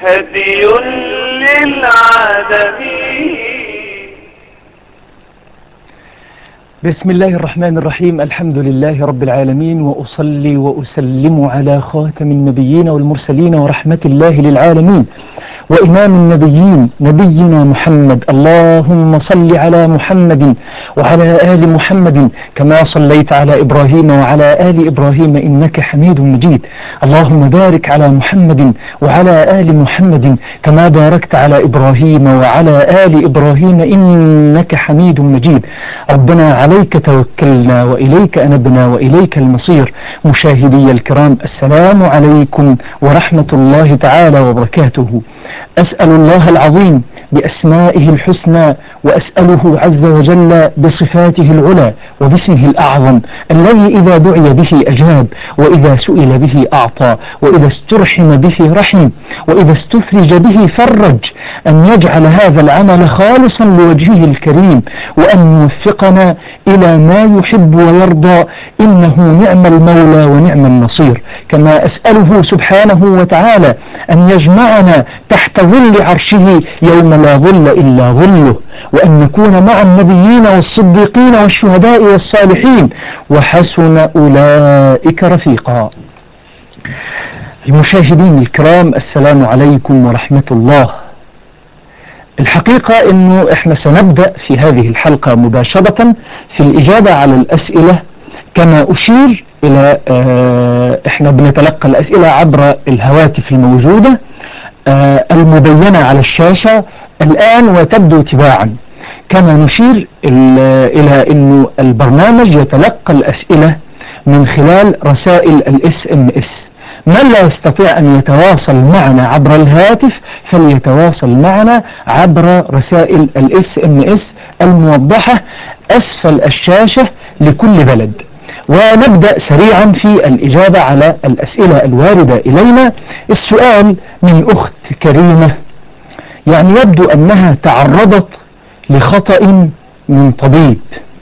هدي للعالمين بسم الله الرحمن الرحيم الحمد لله رب العالمين وأصلي وأسلم على خاتم النبيين والمرسلين ورحمة الله للعالمين وإمام النبيين نبينا محمد اللهم صل على محمد وعلى آل محمد كما صليت على إبراهيم وعلى آل إبراهيم إنك حميد مجيد اللهم بارك على محمد وعلى آل محمد كما باركت على إبراهيم وعلى آل إبراهيم إنك حميد مجيد ربنا عليك توكلنا وإليك أنبنا وإليك المصير مشاهدي الكرام السلام عليكم ورحمة الله تعالى وبركاته أسأل الله العظيم بأسمائه الحسنى وأسأله عز وجل بصفاته العلى وباسمه الأعظم الذي إذا دعي به أجاب وإذا سئل به أعطى وإذا استرحم به رحم وإذا استفرج به فرج أن يجعل هذا العمل خالصا لوجهه الكريم وأن يوفقنا إلى ما يحب ويرضى إنه نعم المولى ونعم النصير كما أسأله سبحانه وتعالى أن يجمعنا تحت ظل عرشه يوم لا ظل إلا ظله وأن نكون مع النبيين والصديقين والشهداء والصالحين وحسن أولئك رفيقا المشاهدين الكرام السلام عليكم ورحمة الله الحقيقة انه احنا سنبدأ في هذه الحلقة مباشرة في الإجابة على الأسئلة كما أشير إلى اه احنا بنتلقى الأسئلة عبر الهواتف الموجودة اه المبينة على الشاشة الآن وتبدو تباعا كما نشير إلى أنه البرنامج يتلقى الأسئلة من خلال رسائل الاس ام اس من لا يستطيع أن يتواصل معنا عبر الهاتف فليتواصل معنا عبر رسائل الاس ام اس الموضحة أسفل الشاشة لكل بلد ونبدأ سريعا في الإجابة على الأسئلة الواردة إلينا السؤال من أخت كريمة يعني يبدو أنها تعرضت لخطأ من طبيب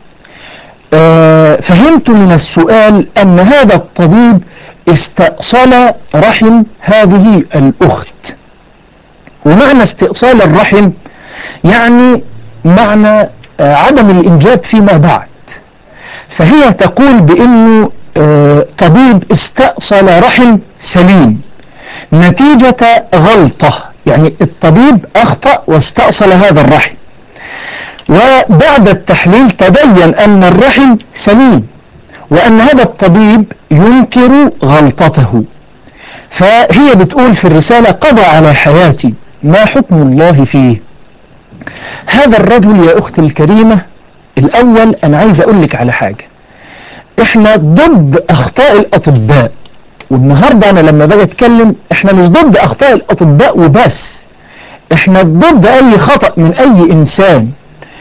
أه فهمت من السؤال أن هذا الطبيب استأصل رحم هذه الأخت ومعنى استئصال الرحم يعني معنى أه عدم الإنجاب فيما بعد فهي تقول بأنه أه طبيب استأصل رحم سليم نتيجة غلطة يعني الطبيب أخطأ واستأصل هذا الرحم وبعد التحليل تبين أن الرحم سليم وأن هذا الطبيب ينكر غلطته فهي بتقول في الرسالة قضى على حياتي ما حكم الله فيه هذا الرجل يا أختي الكريمة الأول أنا عايز أقول لك على حاجة إحنا ضد أخطاء الأطباء والنهاردة أنا لما باجي أتكلم إحنا مش ضد أخطاء الأطباء وبس إحنا ضد أي خطأ من أي إنسان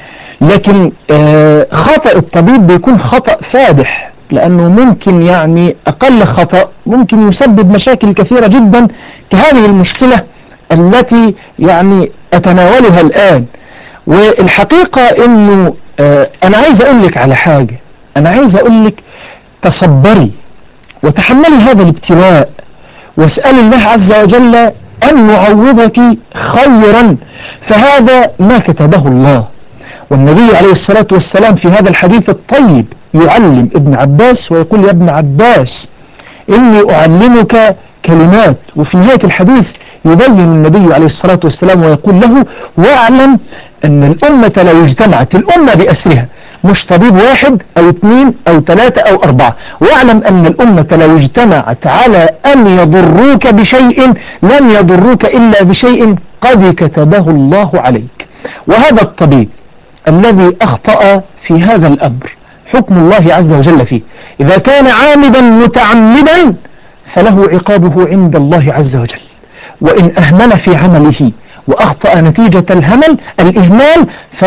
لكن آه خطأ الطبيب بيكون خطأ فادح لأنه ممكن يعني أقل خطأ ممكن يسبب مشاكل كثيرة جدا كهذه المشكلة التي يعني أتناولها الآن والحقيقة أنه آه أنا عايز أقول لك على حاجة أنا عايز أقول لك تصبري وتحملي هذا الابتلاء واسأل الله عز وجل أن يعوضك خيرا فهذا ما كتبه الله والنبي عليه الصلاة والسلام في هذا الحديث الطيب يعلم ابن عباس ويقول يا ابن عباس إني أعلمك كلمات وفي نهاية الحديث يبين النبي عليه الصلاة والسلام ويقول له واعلم أن الأمة لو اجتمعت الأمة بأسرها مش طبيب واحد أو اثنين أو ثلاثة أو أربعة واعلم أن الأمة لو اجتمعت على أن يضروك بشيء لن يضروك إلا بشيء قد كتبه الله عليك وهذا الطبيب الذي أخطأ في هذا الأمر حكم الله عز وجل فيه إذا كان عامدا متعمدا فله عقابه عند الله عز وجل وإن أهمل في عمله وأخطأ نتيجة الهمل الإهمال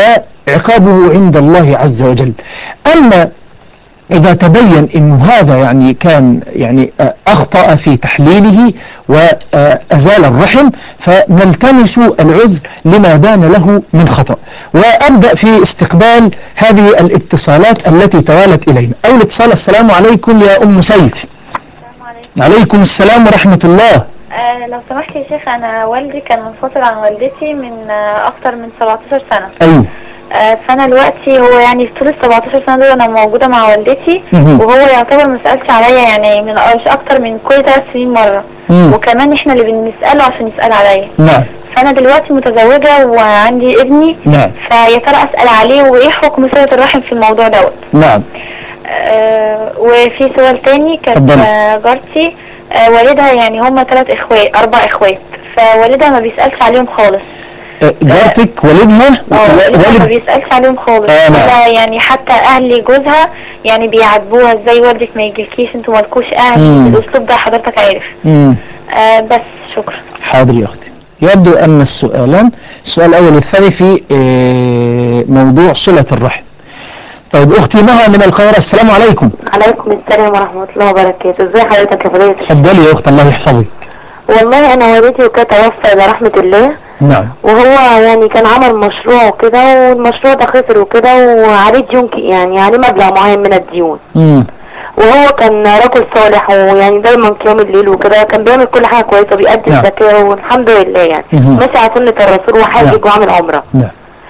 فعقابه عند الله عز وجل أما إذا تبين أنه هذا يعني كان يعني أخطأ في تحليله وأزال الرحم فنلتمس العذر لما بان له من خطأ وأبدأ في استقبال هذه الاتصالات التي توالت إلينا أول اتصال السلام عليكم يا أم سيف السلام عليكم عليكم السلام ورحمة الله آه لو سمحت يا شيخ انا والدي كان منفصل عن والدتي من آه اكتر من 17 سنة ايوه آه فانا دلوقتي هو يعني في طول ال 17 سنة دول انا موجودة مع والدتي مهم. وهو يعتبر ما سألش عليا يعني من مش اكتر من كل ثلاث سنين مرة مم. وكمان احنا اللي بنسأله عشان يسأل عليا نعم فانا دلوقتي متزوجة وعندي ابني نعم فيا ترى اسأل عليه وايه حكم صلة الرحم في الموضوع دوت نعم آه وفي سؤال تاني كانت اتفضلي. آه، جارتي آه والدها يعني هم ثلاث اخوات اربع اخوات فوالدها ما بيسألش عليهم خالص آه، جارتك والدها اه والدها ما والد بيسألش عليهم خالص آه، نعم. ولا يعني حتى اهل جوزها يعني بيعاتبوها ازاي والدك ما يجيلكيش انتوا مالكوش اهل مم. الاسلوب ده حضرتك عارف مم. آه بس شكرا حاضر يا أختي يبدو أن السؤالان السؤال الأول والثاني في آه، موضوع صلة الرحم طيب أختي مها من القاهرة السلام عليكم عليكم السلام ورحمة الله وبركاته ازي حضرتك يا فضيلة تفضلي يا أخت الله يحفظك والله انا والدتي وكانت توفى الى رحمة الله نعم وهو يعني كان عمل مشروع وكده والمشروع ده خسر وكده وعليه ديون ك- يعني عليه مبلغ معين من الديون مم. وهو كان رجل صالح ويعني دايما قيام الليل وكده كان بيعمل كل حاجة كويسة بيأدي نعم. الزكاة والحمد لله يعني مهم. ماشي على سنة الرسول وحاجج نعم. وعامل عمرة نعم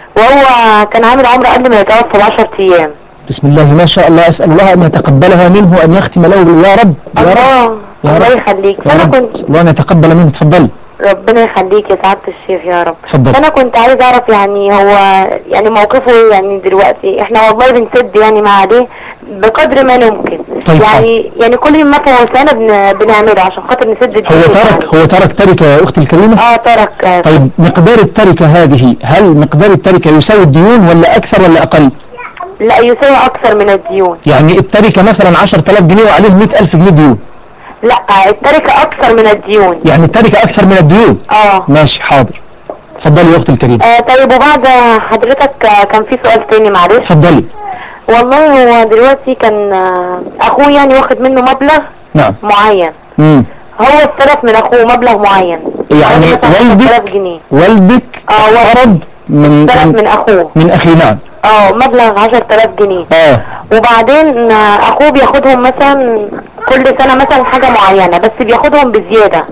وهو كان عامل عمرة قبل ما يتوفى بعشر ايام بسم الله ما شاء الله أسأل الله أن يتقبلها منه وأن يختم له بال- يا رب يا رب الله يا الله رب. يخليك يا فانا رب كنت الله أن يتقبل منه تفضلي ربنا يخليك يا سعادة الشيخ يا رب تفضل. فانا كنت عايز اعرف يعني هو يعني موقفه ايه يعني دلوقتي احنا والله بنسد يعني مع عليه بقدر ما نمكن طيب، يعني يعني كل ما في وسعنا بن... بنعمله عشان خاطر نسد الدين هو ترك هو ترك تركة يا أختي الكريمة اه ترك آه. طيب مقدار التركة هذه هل مقدار التركة يساوي الديون ولا أكثر ولا أقل لا يساوي اكثر من الديون يعني التركة مثلا 10000 جنيه وعليه 100000 جنيه ديون لا التركة اكثر من الديون يعني التركة أكثر من الديون اه ماشي حاضر اتفضلي يا أختي الكريمة آه طيب وبعد حضرتك آه، كان في سؤال تاني معلش اتفضلي والله هو دلوقتي كان آه، اخوه يعني واخد منه مبلغ نعم معين مم. هو استلف من اخوه مبلغ معين يعني حوالي مثلا 10,000 والدك جنيه والدك اه والد قرض من استلف من, من اخوه من أخي نعم اه مبلغ 10000 جنيه اه وبعدين آه، اخوه بياخدهم مثلا كل سنة مثلا حاجة معينة بس بياخدهم بزيادة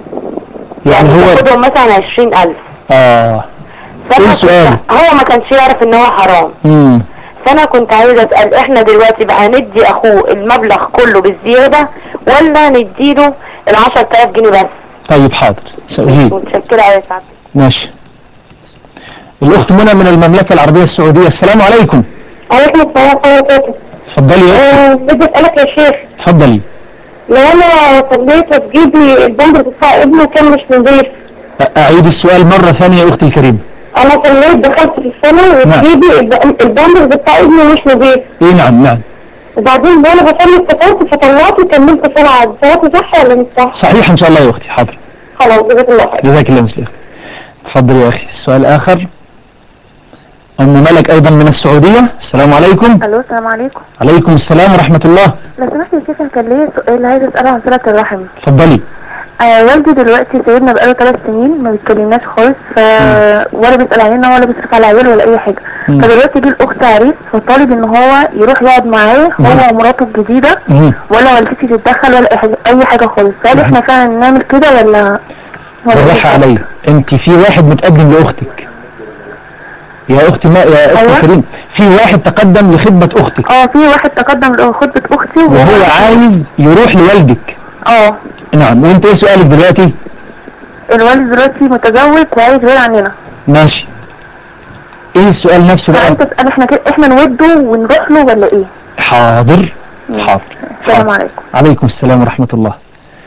يعني هو بياخدهم مثلا 20000 اه فأنا إيه سؤالك؟ كنت- هو ما كانش يعرف ان هو حرام مم. فانا كنت عايزة اسأل احنا دلوقتي بقى ندي اخوه المبلغ كله بالزيادة ولا نديله ال 10000 جنيه بس طيب حاضر سأجيب متشكرة يا سعادة ماشي الأخت منى من المملكة العربية السعودية السلام عليكم عليكم السلام ورحمة الله وبركاته اتفضلي يا أختي بدي اسألك يا شيخ اتفضلي لو انا صليت وتجيبي البامبر بتاع ابني كان مش نظيف أعيد السؤال مرة ثانية يا أختي الكريمة انا صليت دخلت في الصلاة وتجيبي الب- البامبر بتاع ابني مش نظيف إيه نعم نعم وبعدين وانا بصلي افتكرت فطلعت وكملت صلاة عادي صلاتي صح ولا مش صح؟ صحيح إن شاء الله يا أختي حاضر خلاص جزاك الله خير جزاك الله مثل تفضل يا أخي السؤال آخر أم ملك أيضا من السعودية السلام عليكم الو السلام عليكم عليكم السلام ورحمة الله لو سمحت يا شيخ كان ليا سؤال عايز اساله عن صله الرحم تفضلي آه والدي دلوقتي سيدنا بقاله ثلاث سنين ما بيتكلمناش خالص ف ولا بيسأل علينا ولا بيصرف على عيال ولا اي حاجة مم. فدلوقتي جه الاخت عريس فطالب ان هو يروح يقعد معاه مم. هو ومراته الجديدة مم. ولا والدتي تتدخل ولا أي حاجة- اي حاجة خالص هل احنا فعلا نعمل كده ولا ولا بالراحة إيه؟ علي أنت في واحد متقدم لأختك يا أختي ما يا أختي أيوة. كريم في واحد تقدم لخدمة أختك اه في واحد تقدم لخطبة اختي وهو عايز يروح لوالدك اه نعم وانت ايه سؤالك دلوقتي الوالد دلوقتي متزوج وعايز غير عننا ماشي ايه السؤال نفسه فانت بقى تسأل احنا كده احنا نوده ونروح له ولا ايه حاضر حاضر السلام حاضر. عليكم عليكم السلام ورحمة الله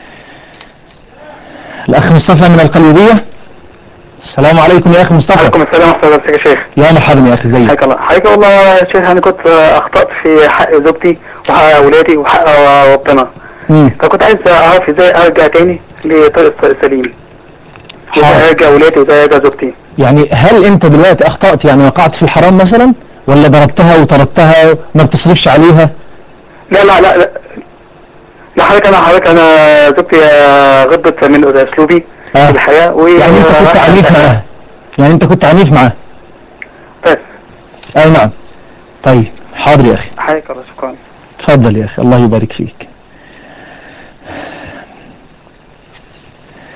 الأخ مصطفى من القليوبية السلام عليكم يا أخي مصطفى عليكم السلام ورحمة الله وبركاته يا شيخ يا مرحبا يا أخي ازيك حياك الله حياك الله يا شيخ أنا كنت أخطأت في حق زوجتي وحق أولادي وحق ربنا مم. فكنت عايز أعرف إزاي أرجع تاني لطريق السليم إزاي حاضر. أرجع أولادي وإزاي أرجع زوجتي يعني هل انت دلوقتي اخطأت يعني وقعت في الحرام مثلا ولا ضربتها وطردتها ما بتصرفش عليها لا لا لا لا لا حضرتك أنا حضرتك أنا زوجتي آه، غضبت من أسلوبي آه. في الحياة و يعني انت كنت عنيف معاها يعني انت كنت عنيف معاها بس اي نعم طيب حاضر يا اخي حياك الله شكرا تفضل يا أخي الله يبارك فيك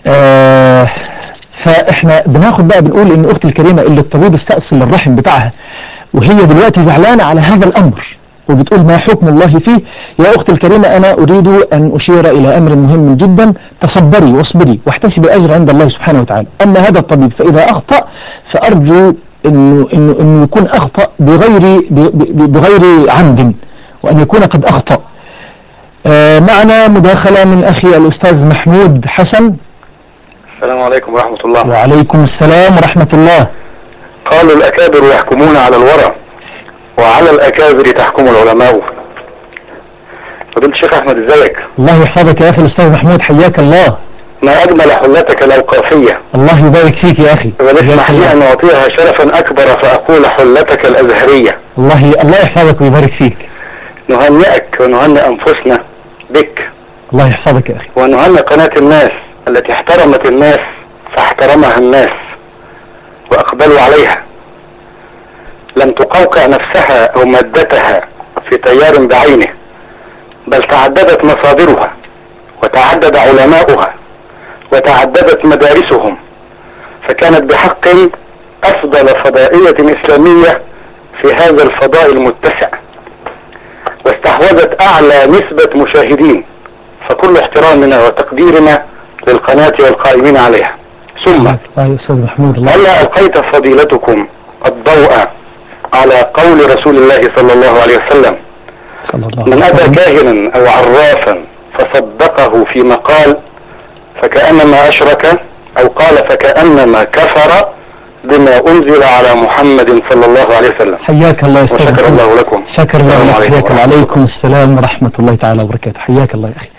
آه فاحنا بناخد بقى بنقول ان اختي الكريمة اللي الطبيب استأصل الرحم بتاعها وهي دلوقتي زعلانة على هذا الامر وبتقول ما حكم الله فيه يا اختي الكريمة انا اريد ان اشير الى امر مهم جدا تصبري واصبري واحتسبي الاجر عند الله سبحانه وتعالى اما هذا الطبيب فاذا اخطأ فارجو انه انه انه يكون اخطأ بغير ب- ب- بغير عمد وان يكون قد اخطأ آه، معنا مداخلة من اخي الاستاذ محمود حسن السلام عليكم ورحمة الله وعليكم السلام ورحمة الله قالوا الأكابر يحكمون على الورى وعلى الأكابر تحكم العلماء فضلت الشيخ أحمد ازيك الله يحفظك يا اخي الاستاذ محمود حياك الله ما أجمل حلتك الأوقافية الله يبارك فيك يا اخي ولسمح لي أن أعطيها شرفا أكبر فأقول حلتك الأزهرية الله الله يحفظك ويبارك فيك نهنئك ونهنئ أنفسنا بك الله يحفظك يا اخي ونهنئ قناة الناس التي احترمت الناس فاحترمها الناس وأقبلوا عليها لم تقوقع نفسها أو مادتها في تيار بعينه بل تعددت مصادرها وتعدد علماؤها وتعددت مدارسهم فكانت بحق أفضل فضائية إسلامية في هذا الفضاء المتسع واستحوذت أعلى نسبة مشاهدين فكل احترامنا وتقديرنا للقناة والقائمين عليها ثم الله يا استاذ محمود الله هل ألقيت فضيلتكم الضوء على قول رسول الله صلى الله عليه وسلم صلى الله من عليه أتى وسلم كاهنا أو عرافا فصدقه فيما قال فكأنما أشرك أو قال فكأنما كفر بما أنزل على محمد صلى الله عليه وسلم حياك الله يا استاذ وشكر محمود. الله لكم شكر الله السلام لك عليكم حياك الله. ورحمة عليكم السلام ورحمة الله تعالى وبركاته حياك الله يا أخي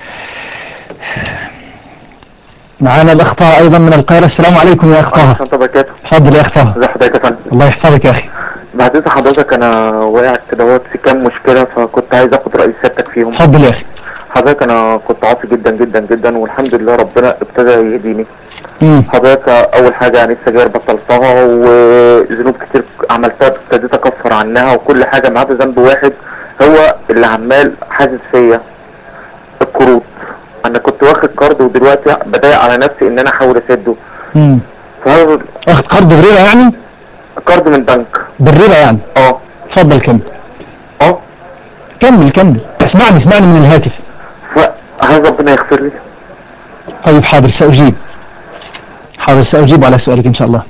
معانا الأخ طه أيضا من القاهرة السلام عليكم يا أخ طه ورحمة الله وبركاته تفضل يا أخ طه ازي حضرتك يا فندم الله يحفظك يا أخي بعد اذن حضرتك انا واقع كده وقت في كام مشكلة فكنت عايز اخد رأي سيادتك فيهم تفضل يا أخي حضرتك انا كنت عاصي جدا جدا جدا والحمد لله ربنا ابتدى يهديني مم. حضرتك اول حاجة يعني السجاير بطلتها وذنوب كتير عملتها ابتديت اكفر عنها وكل حاجة ما عدا ذنب واحد هو اللي عمال حاسس فيا القروض انا كنت واخد قرض ودلوقتي بضايق على نفسي ان انا احاول اسده مم. فهذا واخد قرض بربا يعني قرض من بنك بالربا يعني اه تفضل كمل اه كمل كمل اسمعني اسمعني من الهاتف فهل ربنا يغفر لي طيب حاضر سأجيب حاضر سأجيب على سؤالك إن شاء الله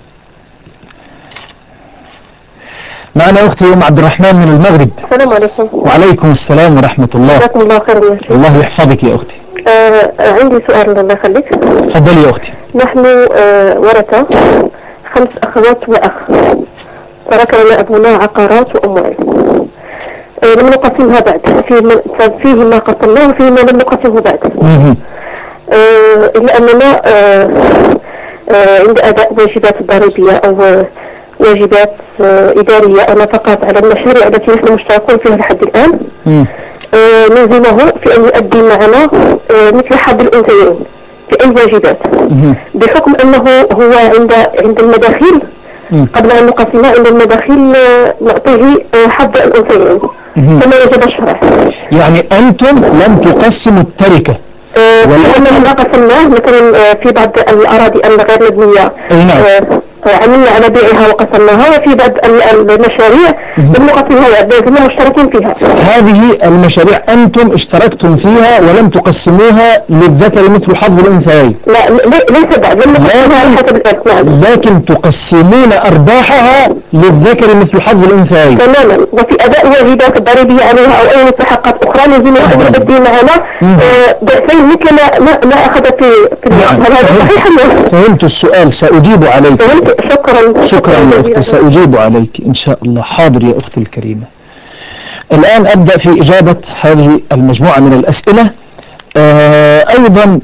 معنا أختي أم عبد الرحمن من المغرب السلام عليكم وعليكم السلام ورحمة الله جزاكم الله خيرا يا شيخ الله يحفظك يا أختي آه آه، عندي سؤال الله يخليك تفضلي يا أختي نحن آه ورثة خمس أخوات وأخ ترك لنا أبونا عقارات وأموال آه لم نقسمها بعد في من- فيه ما قسمناه وفيه ما لم نقسمه بعد مهم. آه إلا أننا آه آه عند أداء واجبات ضريبية أو آه، واجبات آه إدارية أو نفقات على المشاريع التي نحن مشتركون فيها لحد الآن مم. آه، نلزمه في أن يؤدي معنا آه، مثل حد الأنثيين في أي واجبات مهم. بحكم أنه هو عند عند المداخيل مم. قبل أن نقسمها عند المداخيل آه، نعطيه آه، حد الأنثيين مهم. كما يجب الشرع يعني أنتم لم تقسموا التركة آه، ولا- لأننا ما قسمناه مثلا آه، في بعض الأراضي الغير مبنية أي نعم. آه، آه، عملنا على بيعها وقسمناها وفي بعض ال- المشاريع مهم. لم نقسمها بعد لازمنا مشتركين فيها هذه المشاريع أنتم اشتركتم فيها ولم تقسموها للذكر مثل حظ الأنثيين لا لي- ليس بعد لم نقسمها على حسب الإرث نعم لكن تقسمون أرباحها للذكر مثل حظ الأنثيين تماما وفي اداء واجبات الضريبيه عليها او اي مستحقات اخرى لازم ان يؤدي معنا مم. آه، ضعفين مثل ما ما, ما اخذ في في نعم. الوقت. هل هذا فهمت. صحيح أم لا؟ فهمت السؤال سأجيب عليك فهمت شكرا شكرا يا جزيلا. أختي سأجيب عليك إن شاء الله حاضر يا أختي الكريمة الآن أبدأ في إجابة هذه المجموعة من الأسئلة آه أيضا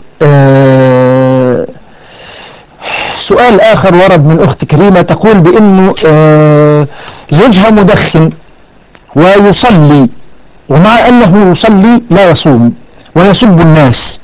آه سؤال آخر ورد من أخت كريمة تقول بأنه آه زوجها مدخن ويصلي ومع أنه يصلي لا يصوم ويسب الناس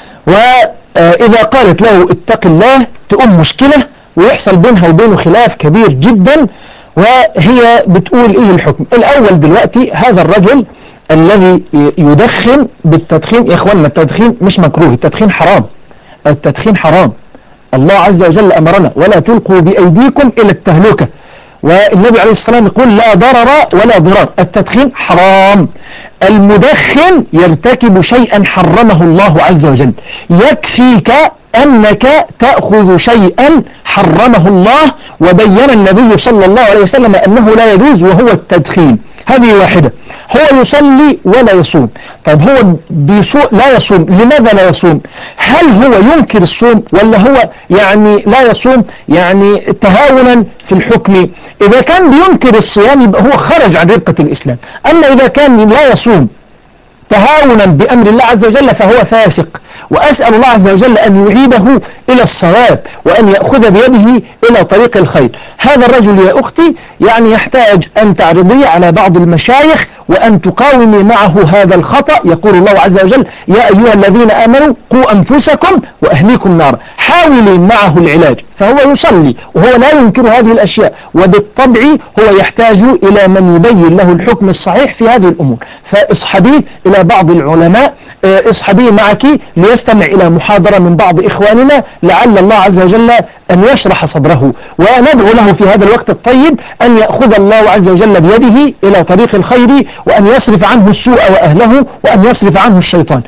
وإذا قالت له اتق الله تقوم مشكلة ويحصل بينها وبينه خلاف كبير جدا وهي بتقول ايه الحكم الاول دلوقتي هذا الرجل الذي يدخن بالتدخين يا اخواننا التدخين مش مكروه التدخين حرام التدخين حرام الله عز وجل أمرنا ولا تلقوا بأيديكم إلى التهلكة والنبي عليه الصلاة والسلام يقول لا ضرر ولا ضرار التدخين حرام المدخن يرتكب شيئا حرمه الله عز وجل يكفيك أنك تأخذ شيئا حرمه الله وبين النبي صلى الله عليه وسلم أنه لا يجوز وهو التدخين هذه واحدة هو يصلي ولا يصوم طيب هو بيصوم لا يصوم لماذا لا يصوم هل هو ينكر الصوم ولا هو يعني لا يصوم يعني تهاونا في الحكم إذا كان بينكر الصيام يبقى هو خرج عن ربقة الإسلام أما إذا كان لا يصوم تهاونا بأمر الله عز وجل فهو فاسق وأسأل الله عز وجل أن يعيده إلى الصواب وأن يأخذ بيده إلى طريق الخير هذا الرجل يا أختي يعني يحتاج أن تعرضي على بعض المشايخ وأن تقاومي معه هذا الخطأ يقول الله عز وجل يا أيها الذين آمنوا قوا أنفسكم وأهليكم نارا حاولي معه العلاج فهو يصلي وهو لا ينكر هذه الأشياء وبالطبع هو يحتاج إلى من يبين له الحكم الصحيح في هذه الأمور فاصحبيه إلى بعض العلماء اه، اصحبيه معك ليستمع إلى محاضرة من بعض إخواننا لعل الله عز وجل أن يشرح صدره وندعو له في هذا الوقت الطيب أن يأخذ الله عز وجل بيده إلى طريق الخير وأن يصرف عنه السوء وأهله وأن يصرف عنه الشيطان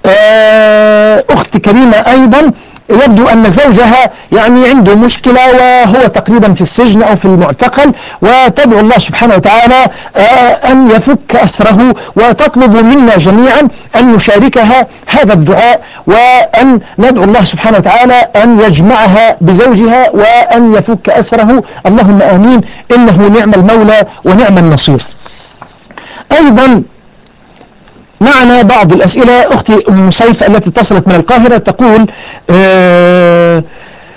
اه، أخت كريمة أيضا يبدو أن زوجها يعني عنده مشكلة وهو تقريبا في السجن أو في المعتقل وتدعو الله سبحانه وتعالى آه، أن يفك أسره وتطلب منا جميعا أن نشاركها هذا الدعاء وأن ندعو الله سبحانه وتعالى أن يجمعها بزوجها وأن يفك أسره اللهم آمين إنه نعم المولى ونعم النصير أيضا معنا بعض الأسئلة أختي أم سيف التي اتصلت من القاهرة تقول آه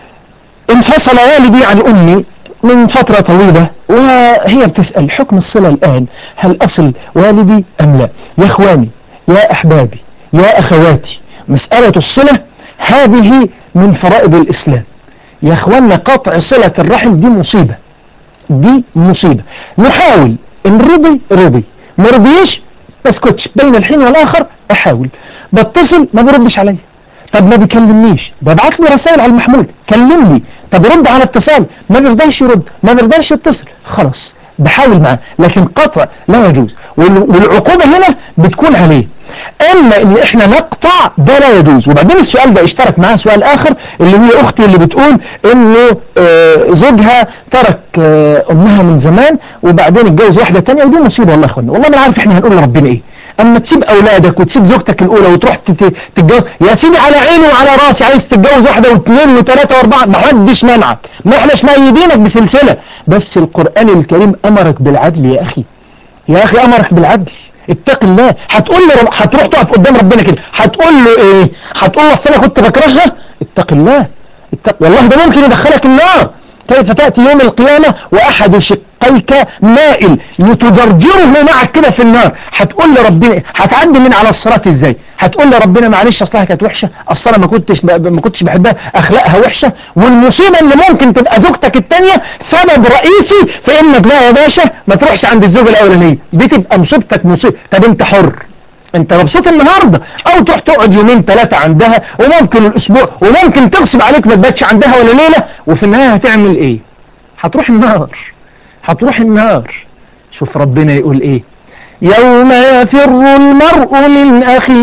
انفصل والدي عن أمي من فترة طويلة وهي بتسأل حكم الصلة الآن هل أصل والدي أم لا يا إخواني يا أحبابي يا أخواتي مسألة الصلة هذه من فرائض الإسلام يا إخواننا قطع صلة الرحم دي مصيبة دي مصيبة نحاول إن رضي رضي ما رضيش ما اسكتش بين الحين والآخر أحاول بتصل ما بيردش عليا طب ما بيكلمنيش ببعت له رسائل على المحمول كلمني طب رد على اتصال ما بيرضاش يرد ما بيرضاش يتصل خلاص بحاول معاه لكن قطع لا يجوز وال- والعقوبة هنا بتكون عليه اما ان احنا نقطع ده لا يجوز وبعدين السؤال ده اشترك معاه سؤال اخر اللي هي اختي اللي بتقول انه آه، زوجها ترك آه، امها من زمان وبعدين اتجوز واحده تانية ودي مصيبه والله يا اخوانا والله ما عارف احنا هنقول لربنا ايه اما تسيب اولادك وتسيب زوجتك الاولى وتروح تت- تتجوز يا سيدي على عيني وعلى راسي عايز تتجوز واحده واثنين وثلاثه واربعه ما حدش منعك ما احناش مأيدينك بسلسله بس القران الكريم امرك بالعدل يا اخي يا اخي امرك بالعدل اتق الله هتقول له رب... هتروح تقف قدام ربنا كده هتقول له ايه هتقول له اصل انا كنت بكرهها اتق الله اتق... والله ده ممكن يدخلك النار كيف تأتي يوم القيامة وأحد شقيك مائل لتجرجره معك كده في النار هتقول لربنا هتعدي من على الصراط ازاي هتقول لربنا معلش اصلها كانت وحشة اصل انا ما كنتش ب... ما كنتش بحبها اخلاقها وحشة والمصيبة اللي ممكن تبقى زوجتك التانية سبب رئيسي في انك لا يا باشا ما تروحش عند الزوجة الاولانية دي تبقى مصيبتك مصيبة طب انت حر انت مبسوط النهاردة او تروح تقعد يومين ثلاثة عندها وممكن الاسبوع وممكن تغصب عليك ما تباتش عندها ولا ليلة وفي النهاية هتعمل ايه هتروح النار هتروح النار شوف ربنا يقول ايه يوم يفر المرء من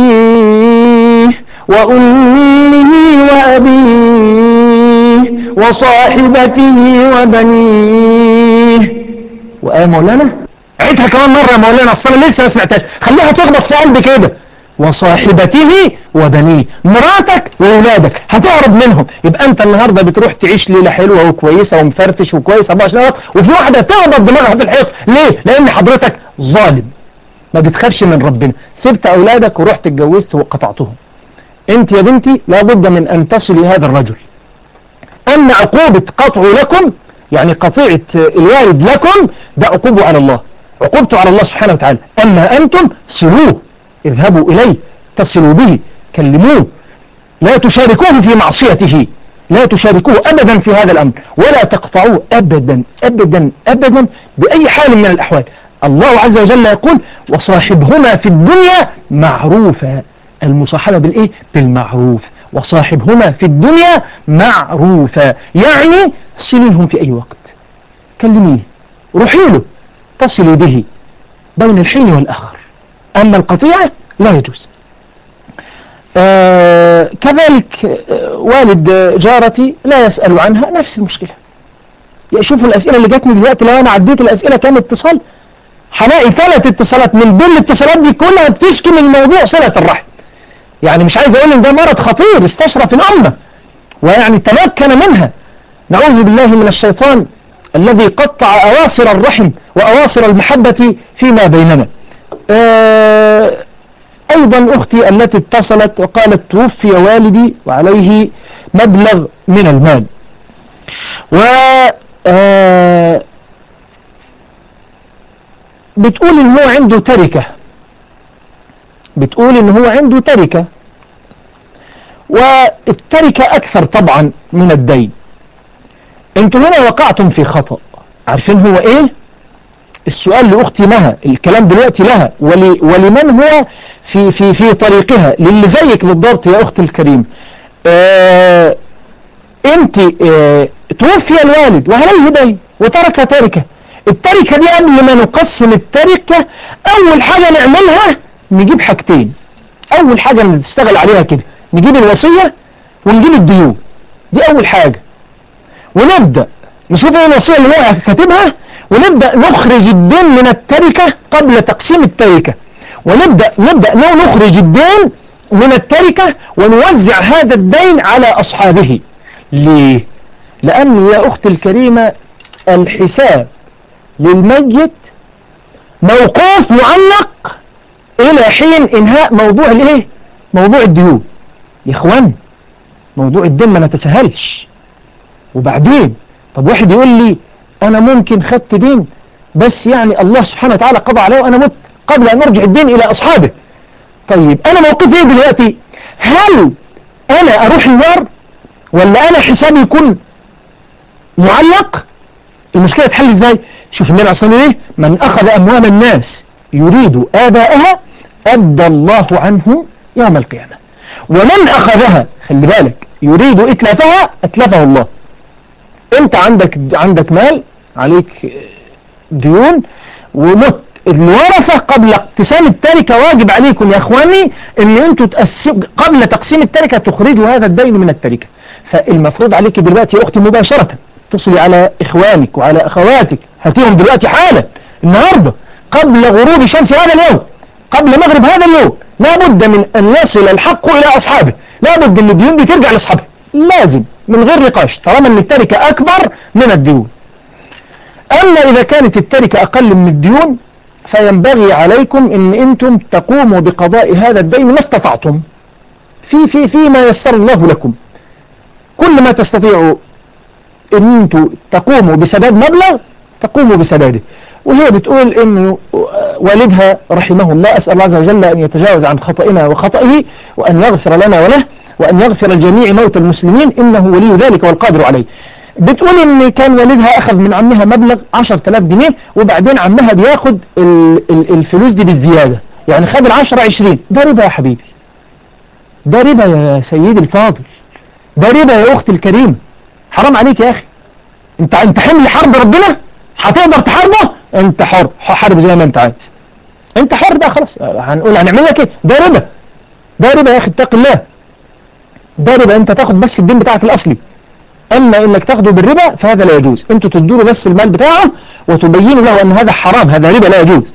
اخيه وامه وابيه وصاحبته وبنيه وآه مولانا عيدها كمان مرة يا مولانا اصل انا لسه ما سمعتهاش خليها تخبط في قلبي كده وصاحبته وبنيه مراتك واولادك هتهرب منهم يبقى انت النهارده بتروح تعيش ليله حلوه وكويسه ومفرفش وكويس 24 ساعه وفي واحده تخبط دماغها في الحيط ليه لان حضرتك ظالم ما بتخافش من ربنا سبت اولادك ورحت اتجوزت وقطعتهم انت يا بنتي لابد من ان تصلي هذا الرجل أن عقوبة قطع لكم يعني قطيعة الوالد لكم ده عقوبة على الله عقوبته على الله سبحانه وتعالى أما أنتم صلوه اذهبوا إليه تصلوا به كلموه لا تشاركوه في معصيته لا تشاركوه أبدا في هذا الأمر ولا تقطعوه أبدا أبدا أبدا بأي حال من الأحوال الله عز وجل يقول وصاحبهما في الدنيا معروفا المصاحبة بالإيه؟ بالمعروف وصاحبهما في الدنيا معروفا يعني صليهم في أي وقت كلميه روحي له تصلي به بين الحين والآخر أما القطيعة لا يجوز آه كذلك آه والد جارتي لا يسأل عنها نفس المشكلة شوفوا الأسئلة اللي جاتني دلوقتي لو أنا عديت الأسئلة كام اتصال هلاقي ثلاث اتصالات من بين الاتصالات دي كلها بتشكي من موضوع صلة الرحم يعني مش عايز أقول إن ده مرض خطير استشرف الأمة ويعني تمكن منها نعوذ بالله من الشيطان الذي قطع أواصر الرحم وأواصر المحبة فيما بيننا آه أيضا أختي التي اتصلت وقالت توفي والدي وعليه مبلغ من المال و آه بتقول ان هو عنده تركة بتقول ان هو عنده تركة والتركة اكثر طبعا من الدين انتوا هنا وقعتم في خطأ عارفين هو ايه السؤال لاختي مها الكلام دلوقتي لها ول ولمن هو في في في طريقها للي زيك بالضبط يا اختي الكريم آه انت اه توفي الوالد وعليه دين وترك تركة التركة دي قبل ما نقسم التركة اول حاجة نعملها نجيب حاجتين اول حاجة نشتغل عليها كده نجيب الوصية ونجيب الديون دي اول حاجة ونبدأ نشوف ايه الوصية اللي هو كاتبها ونبدأ نخرج الدين من التركة قبل تقسيم التركة ونبدأ نبدأ نخرج الدين من التركة ونوزع هذا الدين على أصحابه ليه لأن يا أختي الكريمة الحساب للميت موقوف معلق إلى حين إنهاء موضوع الإيه موضوع الديون يا إخوان موضوع الدين ما نتسهلش وبعدين طب واحد يقول لي أنا ممكن خدت دين بس يعني الله سبحانه وتعالى قضى عليه وأنا مت قبل أن أرجع الدين إلى أصحابه طيب أنا موقفي إيه دلوقتي هل أنا أروح النار ولا انا حسابي يكون معلق المشكلة تحل ازاي شوف النبي عليه الصلاة ايه من اخذ اموال الناس يريد اباءها ادى الله عنه يوم القيامة ومن اخذها خلي بالك يريد اتلافها اتلفه الله انت عندك عندك مال عليك ديون ومت الورثة قبل اقتسام التركة واجب عليكم يا اخواني ان انتوا تقسم قبل تقسيم التركة تخرجوا هذا الدين من التركة فالمفروض عليك دلوقتي يا اختي مباشرة اتصلي على اخوانك وعلى اخواتك هاتيهم دلوقتي حالا النهاردة قبل غروب شمس هذا اليوم قبل مغرب هذا اليوم لابد من ان يصل الحق الى اصحابه لابد ان الديون دي ترجع لاصحابها لازم من غير نقاش طالما ان التركة اكبر من الديون اما اذا كانت التركة اقل من الديون فينبغي عليكم ان انتم تقوموا بقضاء هذا الدين ما استطعتم في في فيما يسر الله لكم كل ما تستطيعوا ان انتم تقوموا بسداد مبلغ تقوموا بسداده وهي بتقول انه والدها رحمه الله اسأل الله عز وجل ان يتجاوز عن خطئنا وخطئه وان يغفر لنا وله وان يغفر لجميع موتى المسلمين انه ولي ذلك والقادر عليه بتقول ان كان والدها اخذ من عمها مبلغ 10000 جنيه وبعدين عمها بياخد ال ال الفلوس دي بالزيادة يعني خد العشرة 20 ده ربا يا حبيبي ده ربا يا سيدي الفاضل ده ربا يا اختي الكريمة حرام عليك يا اخي انت انت حمل حرب ربنا هتقدر تحاربه انت حر حارب زي ما انت عايز انت حر بقى خلاص هنقول هنعمل لك ايه ده ربا ده ربا يا اخي اتق الله ده ربا انت تاخد بس الدين بتاعك الاصلي اما انك تاخده بالربا فهذا لا يجوز انتوا تدوا له بس المال بتاعه وتبينوا له ان هذا حرام هذا ربا لا يجوز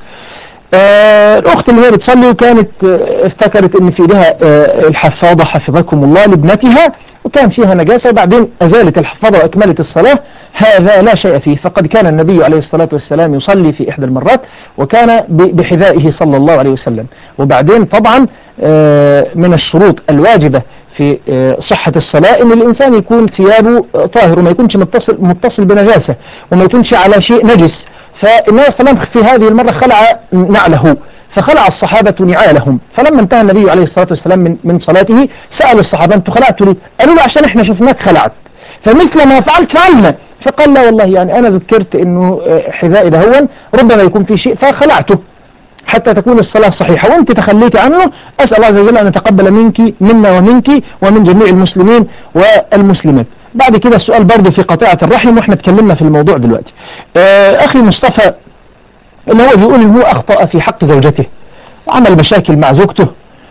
آه الاخت اللي هي بتصلي وكانت آه افتكرت ان في ايدها آه الحفاضة حفظكم الله لابنتها وكان فيها نجاسة بعدين ازالت الحفاضة واكملت الصلاة هذا لا شيء فيه فقد كان النبي عليه الصلاة والسلام يصلي في احدى المرات وكان بحذائه صلى الله عليه وسلم وبعدين طبعا من الشروط الواجبة في صحة الصلاة ان الانسان يكون ثيابه طاهر وما يكونش متصل, متصل بنجاسة وما يكونش على شيء نجس فالنبي صلى الله عليه وسلم في هذه المرة خلع نعله فخلع الصحابة نعالهم فلما انتهى النبي عليه الصلاة والسلام من, من صلاته سأل الصحابة انتوا خلعتوا ليه قالوا له عشان احنا شفناك خلعت فمثل ما فعلت فعلنا فقال لا والله يعني انا ذكرت انه حذائي ده هو ربما يكون في شيء فخلعته حتى تكون الصلاة صحيحة وانت تخليتي عنه أسأل الله عز وجل أن يتقبل منك منا ومنك ومن جميع المسلمين والمسلمات بعد كده السؤال برضه في قطيعة الرحم واحنا اتكلمنا في الموضوع دلوقتي آه أخي مصطفى اللي هو بيقول ان هو أخطأ في حق زوجته وعمل مشاكل مع زوجته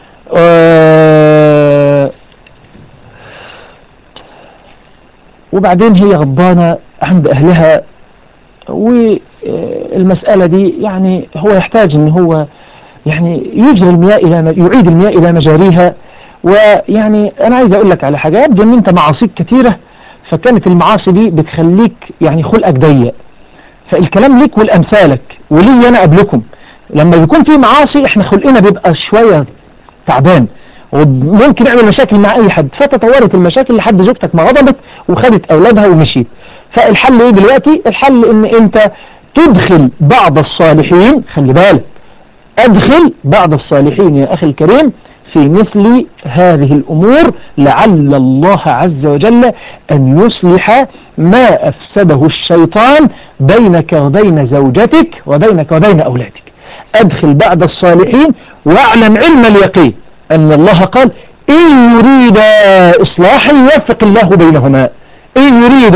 آه وبعدين هي غضبانة عند أهلها والمسألة دي يعني هو يحتاج ان هو يعني يجري المياه إلى يعيد المياه إلى مجاريها ويعني أنا عايز أقول لك على حاجة يبدو أن أنت معاصيك كتيرة فكانت المعاصي دي بتخليك يعني خلقك ضيق فالكلام ليك ولأمثالك ولي أنا قبلكم لما بيكون في معاصي احنا خلقنا بيبقى شوية تعبان وممكن يعمل مشاكل مع اي حد فتطورت المشاكل لحد زوجتك ما غضبت وخدت اولادها ومشيت فالحل ايه دلوقتي الحل ان انت تدخل بعض الصالحين خلي بالك ادخل بعض الصالحين يا اخي الكريم في مثل هذه الامور لعل الله عز وجل ان يصلح ما افسده الشيطان بينك وبين زوجتك وبينك وبين اولادك ادخل بعد الصالحين واعلم علم اليقين ان الله قال ان يريد اصلاحا يوفق الله بينهما ان يريد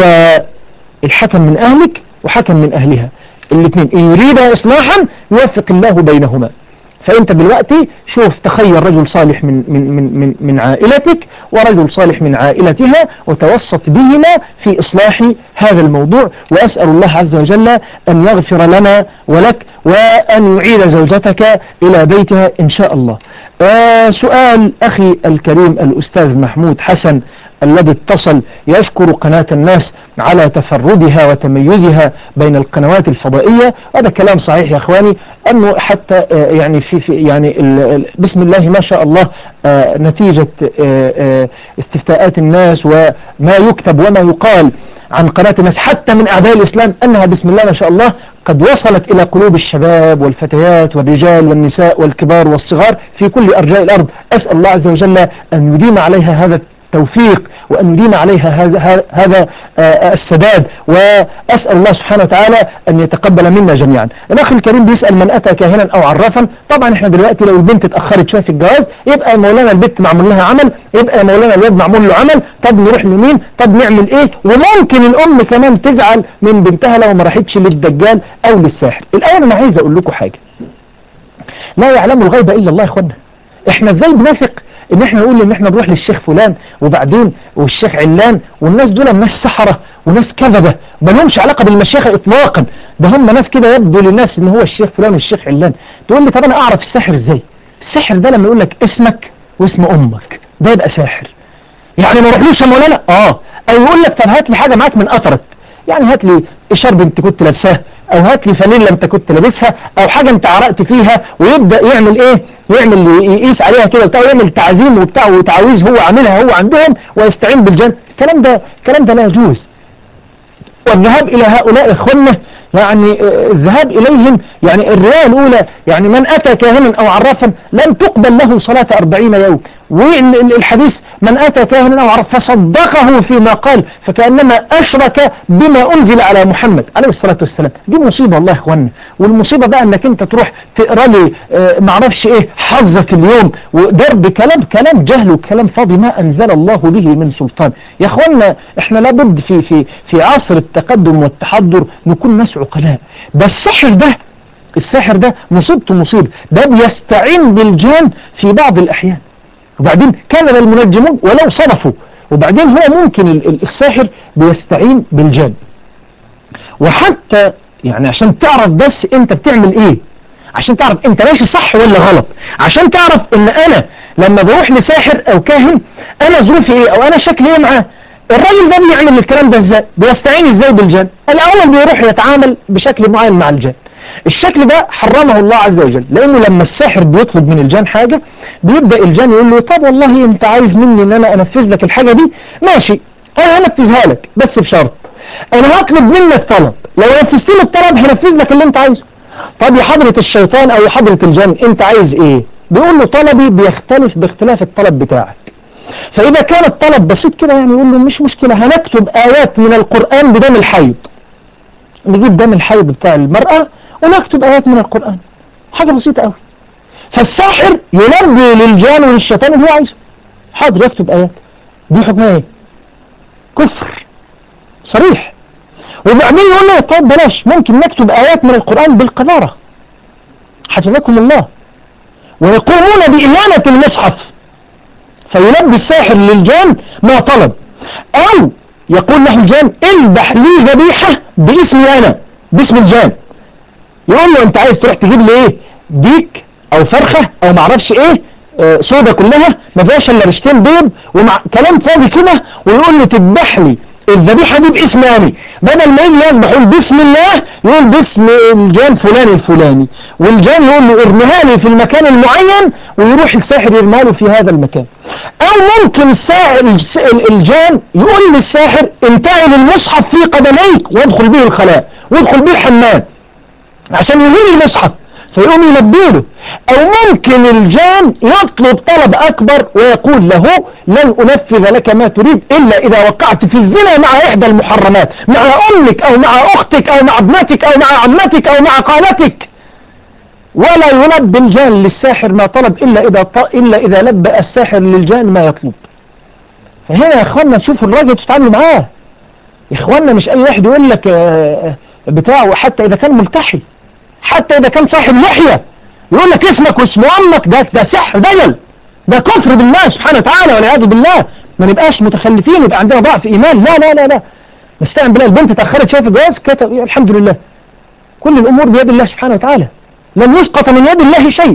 الحكم من اهلك وحكم من اهلها الاثنين ان يريد اصلاحا يوفق الله بينهما فانت دلوقتي شوف تخير رجل صالح من من من من, من عائلتك ورجل صالح من عائلتها وتوسط بهما في اصلاح هذا الموضوع واسال الله عز وجل ان يغفر لنا ولك وان يعيد زوجتك الى بيتها ان شاء الله. آه سؤال اخي الكريم الاستاذ محمود حسن الذي اتصل يشكر قناة الناس على تفردها وتميزها بين القنوات الفضائية هذا كلام صحيح يا اخواني انه حتى آه يعني في, في يعني ال بسم الله ما شاء الله آه نتيجة آه استفتاءات الناس وما يكتب وما يقال عن قناة الناس حتى من اعداء الاسلام انها بسم الله ما شاء الله قد وصلت الى قلوب الشباب والفتيات والرجال والنساء والكبار والصغار في كل ارجاء الارض اسأل الله عز وجل ان يديم عليها هذا التوفيق وأن يديم عليها هذا هذا السداد وأسأل الله سبحانه وتعالى أن يتقبل منا جميعا الأخ الكريم بيسأل من أتى كاهنا أو عرافا طبعا احنا دلوقتي لو البنت اتأخرت شوية في الجواز يبقى مولانا البنت معمول لها عمل يبقى مولانا الواد معمول له عمل طب نروح لمين طب نعمل ايه وممكن الأم كمان تزعل من بنتها لو ما راحتش للدجال أو للساحر الأول أنا عايز أقول لكم حاجة لا يعلم الغيب إلا الله يا إخوانا احنا ازاي بنثق ان احنا نقول ان احنا نروح للشيخ فلان وبعدين والشيخ علان والناس دول ناس سحرة وناس كذبة ما لهمش علاقة بالمشيخة اطلاقا ده هم ناس كده يبدو للناس ان هو الشيخ فلان والشيخ علان تقول لي طب انا اعرف الساحر ازاي الساحر ده لما يقول لك اسمك واسم امك ده يبقى ساحر يعني ما يروحلوش يا مولانا اه او يقول لك طب هات لي حاجة معاك من اثرك يعني هات لي شرب انت كنت لابساه او هات لي فانيلا انت كنت لابسها او حاجة انت عرقت فيها ويبدأ يعمل ايه يعمل يقيس عليها كده وبتاع ويعمل تعزيم وبتاع وتعاويذ هو عاملها هو عندهم ويستعين بالجن الكلام ده الكلام ده لا يجوز والذهاب الى هؤلاء اخواننا يعني الذهاب اليهم يعني الرواية الاولى يعني من اتى كاهنا او عرافا لم تقبل له صلاة اربعين يوم والحديث من اتى كاهنا او عرافا فصدقه فيما قال فكأنما اشرك بما انزل على محمد عليه الصلاة والسلام دي مصيبة والله يا اخوانا والمصيبة بقى انك انت تروح تقرا لي اه معرفش ايه حظك اليوم وضرب كلام كلام جهل وكلام فاضي ما انزل الله به من سلطان يا اخوانا احنا لابد في في في عصر التقدم والتحضر نكون ناس عقلاء ده السحر ده الساحر ده مصيبته مصيبة ده بيستعين بالجان في بعض الأحيان وبعدين كان المنجمون ولو صرفوا وبعدين هو ممكن الساحر بيستعين بالجان وحتى يعني عشان تعرف بس انت بتعمل ايه عشان تعرف انت ماشي صح ولا غلط عشان تعرف ان انا لما بروح لساحر او كاهن انا ظروفي ايه او انا شكلي ايه معاه الراجل ده بيعمل الكلام ده ازاي بيستعين ازاي بالجن الاول بيروح يتعامل بشكل معين مع الجن الشكل ده حرمه الله عز وجل لانه لما الساحر بيطلب من الجان حاجة بيبدأ الجان يقول له طب والله انت عايز مني ان انا انفذ لك الحاجة دي ماشي انا هنفذها لك بس بشرط انا هطلب منك طلب لو نفذت لي الطلب هنفذ لك اللي انت عايزه طب يا حضرة الشيطان او يا حضرة الجن انت عايز ايه بيقول له طلبي بيختلف باختلاف الطلب بتاعك فإذا كان الطلب بسيط كده يعني يقول له مش مشكلة هنكتب آيات من القرآن بدم الحيض نجيب دم الحيض بتاع المرأة ونكتب آيات من القرآن حاجة بسيطة قوي فالساحر ينبي للجان وللشيطان اللي هو عايزه حاضر يكتب آيات دي حكمها ايه كفر صريح وبعدين يقول له طيب بلاش ممكن نكتب آيات من القرآن بالقذارة حفظكم الله ويقومون بإهانة المصحف فيلبي الساحر للجان ما طلب أو يقول له الجان اذبح لي ذبيحة باسمي أنا باسم الجان يقول له انت عايز تروح تجيب لي ايه ديك او فرخة او معرفش ايه آه، سودة كلها ما فيهاش الا رشتين بيض ومع كلام فاضي كده ويقول له تذبح لي الذبيحة دي باسم أنا بدل ما يجي يذبح يقول بسم الله يقول باسم الجان فلان الفلاني والجان يقول له ارميها لي في المكان المعين ويروح الساحر يرميها له في هذا المكان او ممكن الساحر الس- ال- الجان يقول للساحر انتقل المصحف في قدميك وادخل به الخلاء وادخل به الحمام عشان يهين المصحف فيقوم ينبيله او ممكن الجان يطلب طلب اكبر ويقول له لن انفذ لك ما تريد الا اذا وقعت في الزنا مع احدى المحرمات مع امك او مع اختك او مع ابنتك او مع عمتك او مع خالتك ولا يلبي الجان للساحر ما طلب الا اذا ط... الا اذا لبى الساحر للجان ما يطلب فهنا يا اخوانا تشوفوا الراجل تتعاملوا معاه يا اخوانا مش اي واحد يقول لك آه، بتاعه حتى اذا كان ملتحي حتى اذا كان صاحب لحية يقول لك اسمك واسم امك ده ده سحر دجل ده كفر بالله سبحانه وتعالى والعياذ بالله ما نبقاش متخلفين يبقى عندنا ضعف ايمان لا لا لا لا نستعن بالله البنت اتاخرت شويه في الجواز كتب الحمد لله كل الامور بيد الله سبحانه وتعالى لن يسقط من يد الله شيء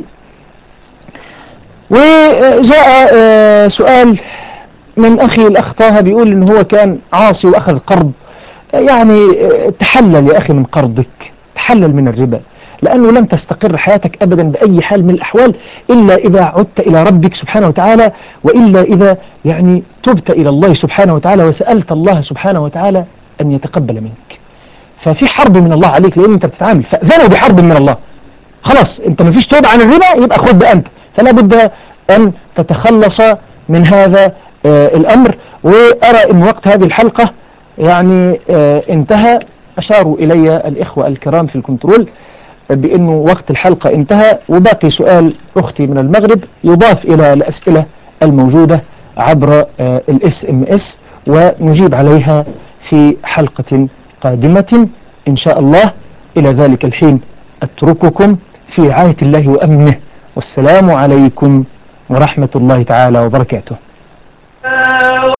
وجاء آه، سؤال من اخي الاخ طه بيقول ان هو كان عاصي واخذ قرض يعني آه، تحلل يا اخي من قرضك تحلل من الربا لأنه لن تستقر حياتك أبدا بأي حال من الأحوال إلا إذا عدت إلى ربك سبحانه وتعالى وإلا إذا يعني تبت إلى الله سبحانه وتعالى وسألت الله سبحانه وتعالى أن يتقبل منك ففي حرب من الله عليك لأن أنت بتتعامل فأذنوا بحرب من الله خلاص أنت مفيش توبة عن الربا يبقى خد بقى أنت فلا بد أن تتخلص من هذا آه الأمر وأرى أن وقت هذه الحلقة يعني آه انتهى أشاروا إلي الإخوة الكرام في الكنترول بأنه وقت الحلقة انتهى وباقي سؤال أختي من المغرب يضاف إلى الأسئلة الموجودة عبر الاس ام اس ونجيب عليها في حلقة قادمة إن شاء الله إلى ذلك الحين أترككم في رعاية الله وأمنه والسلام عليكم ورحمة الله تعالى وبركاته